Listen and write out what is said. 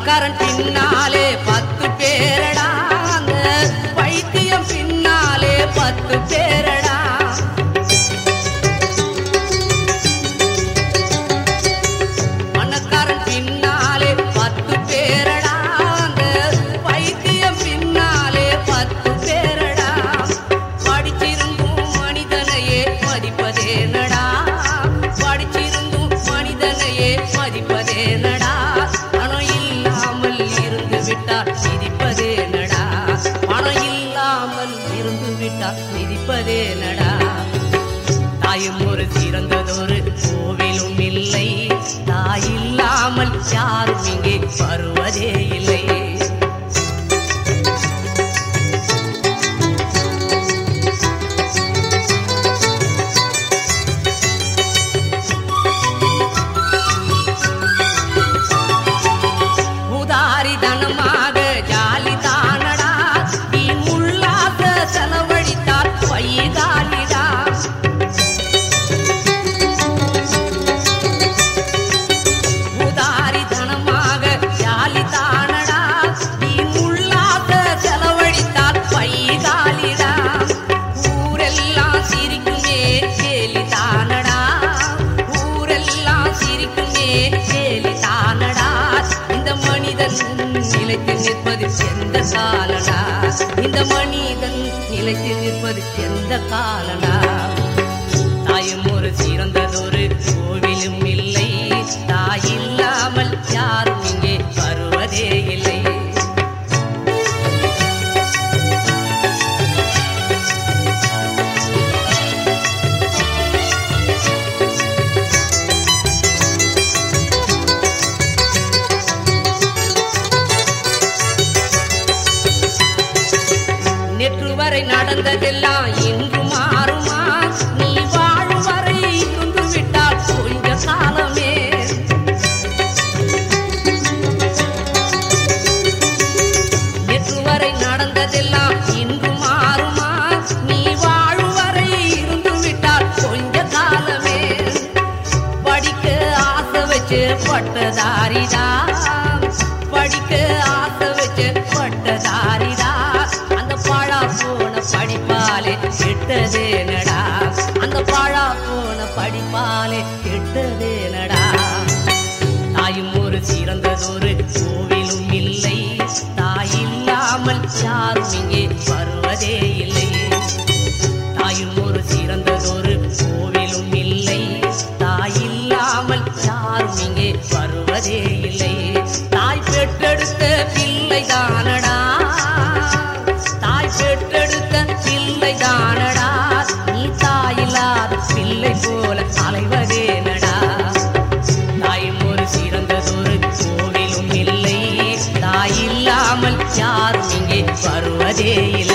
பணக்காரன் பின்னாலே பத்து பேரடா அந்த வைத்தியம் பின்னாலே பத்து பேரடா பணக்காரன் பின்னாலே பத்து பேரடா அந்த வைத்தியம் பின்னாலே பத்து பேரடா படிச்சிருந்தும் மனிதனையே மதிப்பதேனடா படிச்சிருந்தும் மனிதனையே மதிப்பதேனடா பணம் இல்லாமல் இருந்து விட்டால் மிதிப்பதேனடா பணம் இல்லாமல் இருந்து விட்டால் மிதிப்பதேனடா தாயும் ஒரு சிறந்ததொரு கோவிலும் இல்லை தாய் இல்லாமல் யாரும் இங்கே வருவதே இல்லை உதாரிதனமாக ஜாலி தானடா நீ முள்ளாக செலவழித்தால் பைகாலிடா உதாரிதனமாக ஜாலி தானடா நீ முள்ளாக செலவழித்தால் பைகாலிடா ஊரெல்லாம் சிரிக்குமே கேலி தானடா ஊரெல்லாம் சிரிக்குமே கேலி தானடா இந்த மனிதன் நிலைத்து நிற்பது எந்த காலடா இந்த மனிதன் நிலைத்து நிற்பது எந்த காலடா தாயும் ஒரு சிறந்ததொரு கோவிலும் இல்லை தாய் இல்லாமல் யாரும் இங்கே வருவதே இல்லை நேற்று வரை நடந்ததெல்லாம் இன்று மாறுமா நீ வாழும் வரை இருந்து விட்டால் கொஞ்ச காலமே நேற்று வரை நடந்ததெல்லாம் இன்று மாறுமா நீ வாழும் வரை இருந்து விட்டால் கொஞ்ச காலமே படிக்க ஆசை வச்சு பட்டதாரிடா படிக்க ஆசை வச்சு பட்டதாரிடா அந்த பாழா போன படிப்பாலே கெட்டதேனடா அந்த பாழா போன படிப்பாலே கெட்டதேனடா தாயும் ஒரு சிறந்ததொரு கோவிலும் இல்லை தாய் இல்லாமல் யாரும் இங்கே வருவதே இல்லை தாயும் ஒரு சிறந்ததொரு கோவிலும் இல்லை தாய் இல்லாமல் யாரும் இங்கே வருவதே இல்லை தாய் பெற்றெடுத்த பிள்ளை தானடா தாய் பெற்றெடுத்த பிள்ளை தானடா நீ தாயில்லாத பிள்ளை போல அலைவதேனடா தாயும் ஒரு சிறந்ததொரு கோவிலும் இல்லை தாய் இல்லாமல் யாரும் இங்கே வருவதே இல்லை